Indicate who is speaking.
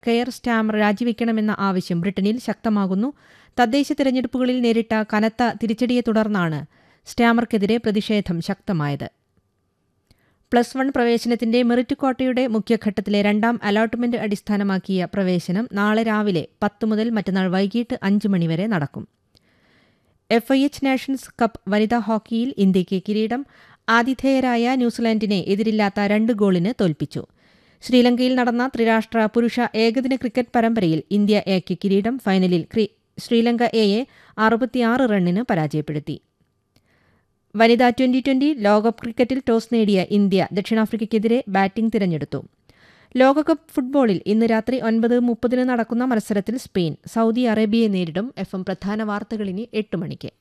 Speaker 1: care Starmer രാജിവെക്കണമെന്ന ആവശ്യം ബ്രിട്ടനിൽ ശക്തമാകുന്നു തദ്ദേശ തിരഞ്ഞെടുപ്പുകളിൽ നേരിട്ട കനത്ത തിരിച്ചടിയെ തുടർന്നാണ് സ്റ്റാമർക്കെതിരെ പ്രതിഷേധം ശക്തമായത് പ്ലസ് വൺ പ്രവേശനത്തിന്റെ മെറിറ്റ് കോട്ടയുടെ മുഖ്യഘട്ടത്തിലെ രണ്ടാം അലോട്ട്മെന്റ് അടിസ്ഥാനമാക്കിയ പ്രവേശനം നാളെ രാവിലെ പത്ത് മുതൽ മറ്റന്നാൾ വൈകിട്ട് അഞ്ച് മണിവരെ നടക്കും F I H nations cup വനിതാ ഹോക്കിയിൽ ഇന്ത്യയ്ക്ക് കിരീടം ആതിഥേയരായ ന്യൂസിലാൻഡിനെ എതിരില്ലാത്ത രണ്ട് ഗോളിന് തോൽപ്പിച്ചു ശ്രീലങ്കയിൽ നടന്ന ത്രിരാഷ്ട്ര പുരുഷ ഏകദിന ക്രിക്കറ്റ് പരമ്പരയിൽ ഇന്ത്യ എക്ക് കിരീടം ഫൈനലിൽ ശ്രീലങ്ക എയെ അറുപത്തിയാറ് റണ്ണിന് പരാജയപ്പെടുത്തി വനിതാ ട്വന്റി ട്വന്റി ലോകകപ്പ് ക്രിക്കറ്റിൽ ടോസ് നേടിയ ഇന്ത്യ ദക്ഷിണാഫ്രിക്കയ്ക്കെതിരെ ബാറ്റിംഗ് തിരഞ്ഞെടുത്തു ലോകകപ്പ് ഫുട്ബോളിൽ ഇന്ന് രാത്രി ഒൻപത് മുപ്പതിന് നടക്കുന്ന മത്സരത്തിൽ സ്പെയിൻ സൗദി അറേബ്യയെ നേരിടും എഫ് എം പ്രധാന വാർത്തകളിനി എട്ട് മണിക്ക്